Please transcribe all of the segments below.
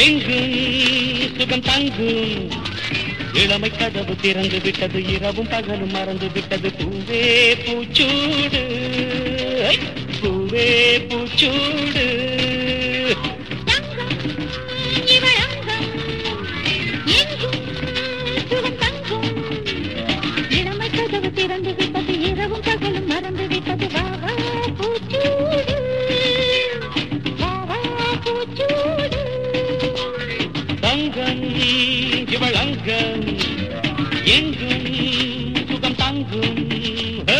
எங்கும் சுகம் தங்கும் இளமை கதவு திறந்து விட்டது இரவும் பகலும் மறந்து விட்டது பூவே பூச்சூடு ஐ, பூவே பூச்சூடு தங்கம் இவள் அங்கம் எங்கும் சுகம் தங்கும் இளமை கதவு திறந்து விட்டது இரவும் பகலும் மறந்து விட்டது வா வா பூச்சூடு வா வா பூச்சூடு தங்கம் இவள் அங்கம் எங்கும் சுகம் தங்கும் ஹே!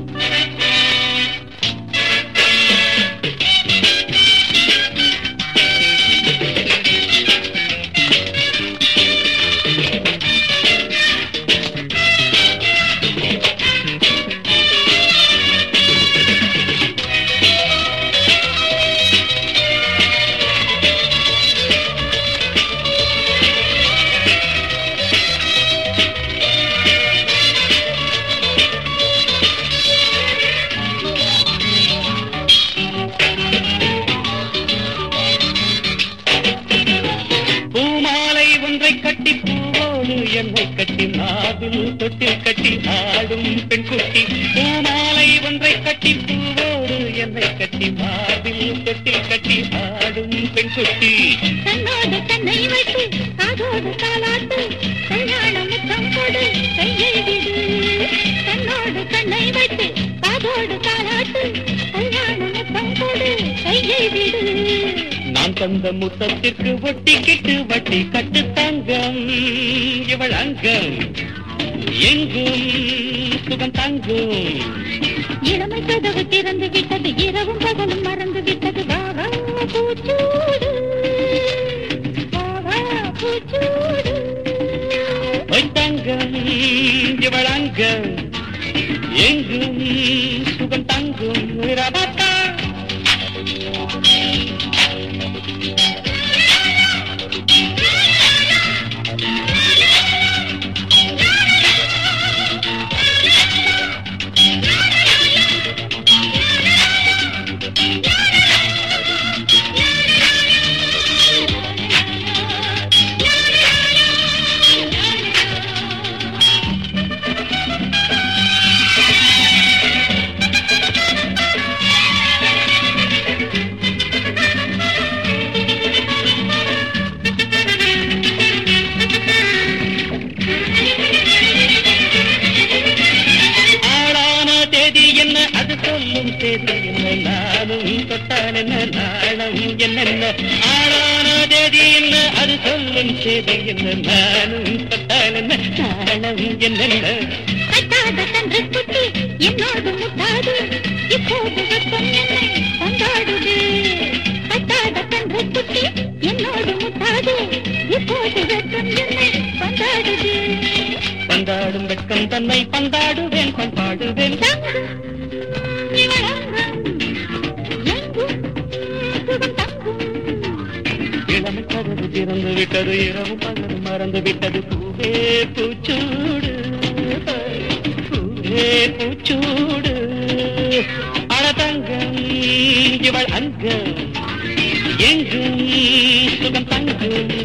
பூமாலை ஒன்றை கட்டி பூவோடு என்னை கட்டி நாவில் தொட்டில் கட்டி ஆடும் பெண் குட்டி பூமாலை ஒன்றை கட்டி பூவோடு என்னை கட்டி நாவில் தொட்டில் கட்டி ஆடும் பெண் குட்டி தன்னோடு தன்னை வைத்து காதோடு தாளாட்டு கல்யாண முத்தம் கொடு கையை விடு தன்னோடு தன்னை வைத்து காதோடு தாளாட்டு கல்யாண முத்தம் கொடு கையை விடு நான் தந்த முத்தத்திற்கு ஒட்டிக்கிட்டு வட்டி கட்டு தங்கம் இவள் அங்கம் எங்கும் சுகம் தங்கும் இளமை கதவு திறந்து விட்டது இரவும் பகலும் மறந்து விட்டது பாவா பூச்சூடு பாவா பூச்சூடு ஒய் தங்கம் இவள் அங்கம் எங்கும் சுகம் தங்கும் ரபாத்தா ஆளான தேதி என்ன அது சொல்லும் தேதி என்ன நானும் தொட்டால் என்ன நாணம் என்னென்ன ஆளான தேதி என்ன அது சொல்லும் தேதி என்ன நானும் தொட்டால் என்ன நாணம் என்னென்ன கட்டாத கன்று குட்டி என்னோடு முட்டாது இப்போது வெப்பம் என்னை கொண்டாடுது கட்டாத கன்று குட்டி என்னோடு முட்டாது இப்போது வெப்பம் என்னை கொண்டாடுது பந்தாடும் வெட்கம் தன்னை பந்தாடுவேன் பண்பாடுவேன் தங்கம் இவளங்கம் எங்கும் சுகம் தங்கும் இளமை கதவு திறந்து விட்டது இரவு பகல் மறந்து விட்டது பூவே பூச்சூடு பூவே பூச்சூடு அழதங்கம் இவள் அங்கம் எங்கும் சுகம் தங்கும்